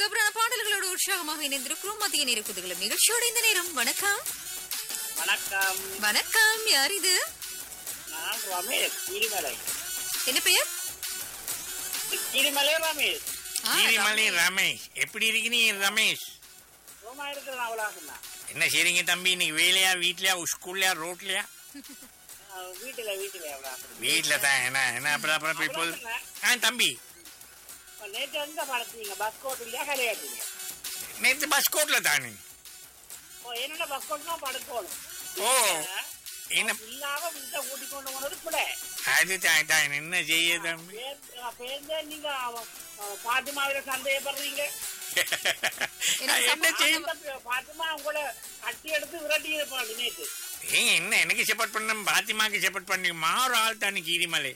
சூப்பரான பாடல்களோடு உற்சாகமாக இணைந்திருக்கிறோம் மதிய நேர குதகலம் நிகழ்ச்சியோட இந்த நேரம் வணக்கம் வணக்கம் வணக்கம் யார் இது நான் ரமேஷ் கிரிமலை என்ன பெயர் கிரிமலை ரமேஷ் ஆ, கீரிமலை ரமேஷ் எப்படி இருக்கிறீங்க ரமேஷ் சும்மா இருக்கிறேன் அவ்வளோண்ணா என்ன செய்றீங்க தம்பி இன்னைக்கு வேலையா வீட்லயா ஸ்கூல்லையா ரோட்லயா வீட்டுல வீட்டுல எவ்வளோ வீட்ல தான் என்ன என்ன அப்புறம் அப்புறம் இப்போ ஆ தம்பி நேற்று எங்க படத்தீங்க பஸ் கோட் இல்லையா கலையாட்டீங்க நேற்று பஸ் கோட்ல தானே ஓ என்னோட பஸ் கோட் தான் படுக்கணும் ஓ என்ன இல்லாம வீட்டை கூட்டி கொண்டு போனது பிள்ளை அது தான் தான் என்ன செய்ய தம்பி பேருந்தே நீங்க அவ- அவ பாத்திமாவில சந்தேகப்படுறீங்க என்ன செய்ய அந்த பாத்திமா உங்களை கட்டி எடுத்து விரட்டி இருப்பாங்க நேற்று ஏங்க என்ன எனக்கு சப்போர்ட் பண்ண பாத்திமாக்கு சப்போர்ட் பண்ணி மாறு ஆள் தானே கீரிமலை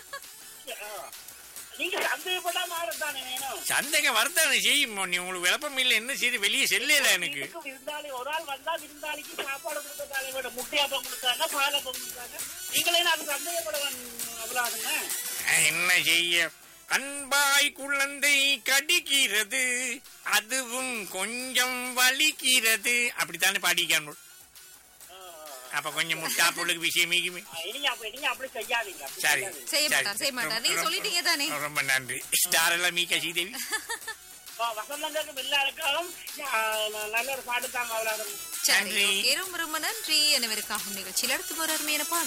நீங்க சந்தேகப்படாம மாறத்தானே வேணும் சந்தேகம் வரத்தானே செய்யும் நீ உங்களுக்கு விளப்பம் இல்லை என்ன செய்து வெளியே செல்லல எனக்கு வீட்டுக்கு விருந்தாளி ஒரு ஆள் வந்தா விருந்தாளிக்கு சாப்பாடு கொடுக்கறதால விட முட்டையாப்பம் கொடுத்தாங்க பாலப்பம் கொடுத்தாங்க நீங்களே அது சந்தேகப்பட அவ்வளோங்க என்ன செய்ய அன்பாய் குழந்தை கடிக்கிறது அதுவும் கொஞ்சம் வலிக்கிறது அப்படித்தானே பாடிக்கான் அப்ப கொஞ்சம் முட்டா பொருளுக்கு விஷயம் மிகுமே நீங்க அப்படி நீங்க அப்படி செய்யாதீங்க அப்படி சரி செய்யாதீங்க. செய்ய சரி. மாட்டார் செய்ய மாட்டார் நீங்க ரொம்ப- சொல்லிட்டீங்க தானே ரொம்ப நன்றி ஸ்டார் எல்லாம் மீகா ஸ்ரீதேவி ஆ, வசந்தங்களுக்கு எல்லாருக்கும் ஆ, நல்ல ஒரு பாட்டு தாங்க அவ்வளோ சரி நன்றி. ஓகே, ரொம்ப ரொம்ப நன்றி அனைவருக்காகவும் நிகழ்ச்சியில் அடுத்து ஒரு அருமையான பாடல்